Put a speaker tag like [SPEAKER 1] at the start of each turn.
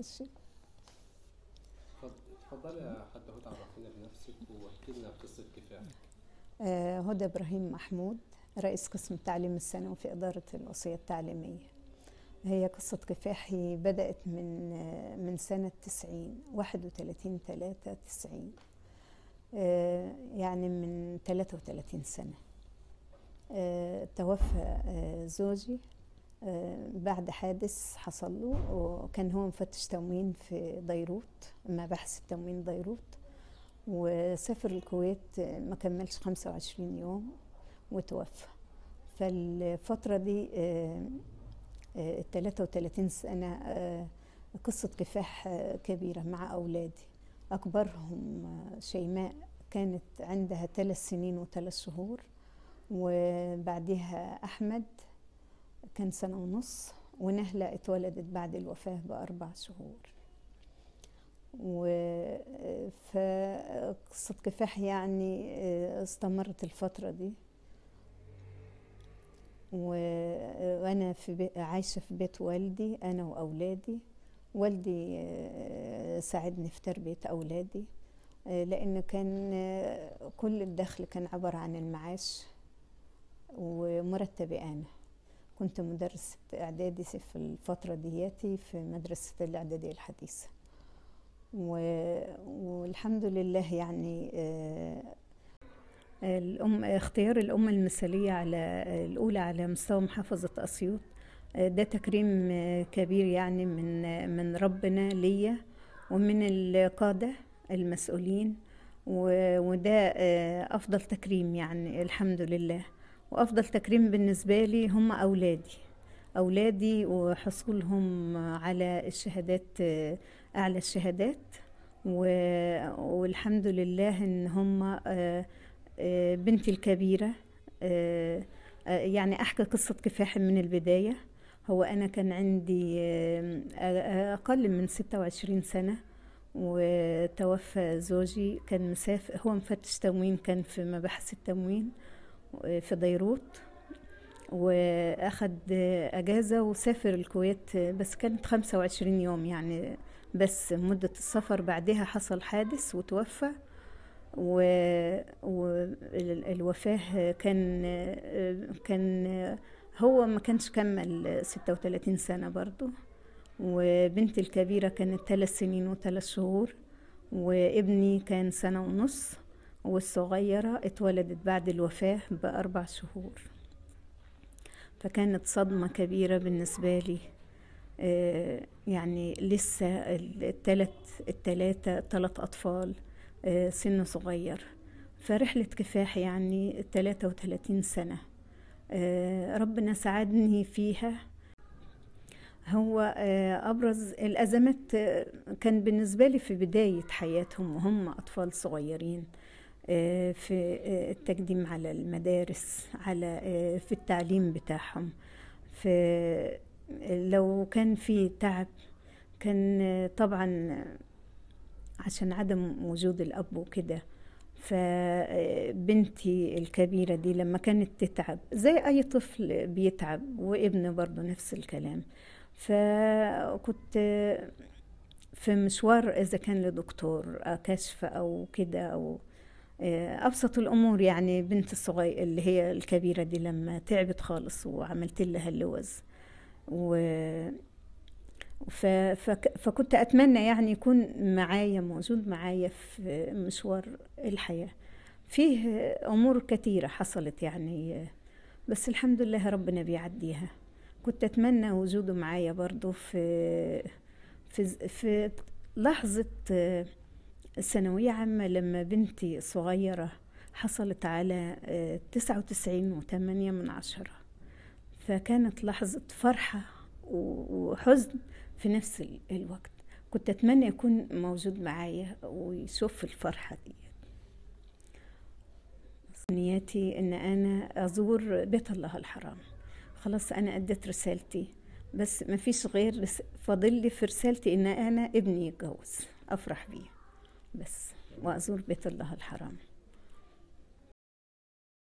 [SPEAKER 1] الشيء
[SPEAKER 2] اتفضلي يا حتى عرفينا بنفسك واحكي لنا قصة كفاح
[SPEAKER 1] آه، هدى إبراهيم محمود رئيس قسم التعليم الثانوي في إدارة الوصية التعليمية هي قصة كفاحي بدأت من آه، من سنة 90 31 3 90 يعني من 33 سنة آه، توفى آه، زوجي آه، بعد حادث حصل له وكان هو مفتش تموين في بيروت مباحث التموين بيروت وسافر الكويت ما كملش 25 يوم وتوفى فالفترة دي ال 33 سنة قصة كفاح كبيرة مع أولادي أكبرهم شيماء كانت عندها ثلاث سنين وثلاث شهور وبعدها أحمد كان سنة ونص ونهلة اتولدت بعد الوفاة بأربع شهور فقصة كفاح يعني استمرت الفترة دي وأنا في بي... عايشة في بيت والدي أنا وأولادي والدي ساعدني في تربية أولادي لأنه كان كل الدخل كان عبارة عن المعاش ومرتبي أنا كنت مدرسة إعدادي في الفترة دياتي في مدرسة الإعدادية الحديثة والحمد لله يعني الأم اختيار الأم المثالية على الأولى على مستوى محافظة أسيوط ده تكريم كبير يعني من من ربنا ليا ومن القادة المسؤولين وده أفضل تكريم يعني الحمد لله وأفضل تكريم بالنسبة لي هم أولادي أولادي وحصولهم على الشهادات أعلى الشهادات والحمد لله إن هم بنتي الكبيرة يعني أحكي قصة كفاح من البداية هو أنا كان عندي أقل من ستة وعشرين سنة وتوفى زوجي كان مسافر هو مفتش تموين كان في مباحث التموين في بيروت واخد اجازه وسافر الكويت بس كانت 25 يوم يعني بس مده السفر بعدها حصل حادث وتوفى والوفاه كان كان هو ما كانش كمل 36 سنه برضه وبنتي الكبيره كانت ثلاث سنين وثلاث شهور وابني كان سنه ونص والصغيرة اتولدت بعد الوفاة بأربع شهور فكانت صدمة كبيرة بالنسبة لي آه يعني لسه التلت التلاتة تلات أطفال آه سن صغير فرحلة كفاح يعني تلاتة وتلاتين سنة آه ربنا ساعدني فيها هو أبرز الأزمات كان بالنسبة لي في بداية حياتهم وهم أطفال صغيرين في التقديم على المدارس على في التعليم بتاعهم في لو كان في تعب كان طبعا عشان عدم وجود الأب وكده فبنتي الكبيرة دي لما كانت تتعب زي أي طفل بيتعب وابن برضه نفس الكلام فكنت في مشوار إذا كان لدكتور كشف أو كده أو ابسط الامور يعني بنت الصغير اللي هي الكبيره دي لما تعبت خالص وعملت لها اللوز و ف... فك... فكنت اتمنى يعني يكون معايا موجود معايا في مشوار الحياه فيه امور كثيره حصلت يعني بس الحمد لله ربنا بيعديها كنت اتمنى وجوده معايا برضو في في في لحظه ثانوية عامة لما بنتي صغيرة حصلت على تسعة وتسعين وثمانية من عشرة فكانت لحظة فرحة وحزن في نفس الوقت كنت أتمنى يكون موجود معايا ويشوف الفرحة دي نياتي إن أنا أزور بيت الله الحرام خلاص أنا أديت رسالتي بس ما فيش غير فاضل لي في رسالتي إن أنا ابني يتجوز أفرح بيه بس وأزور بيت الله الحرام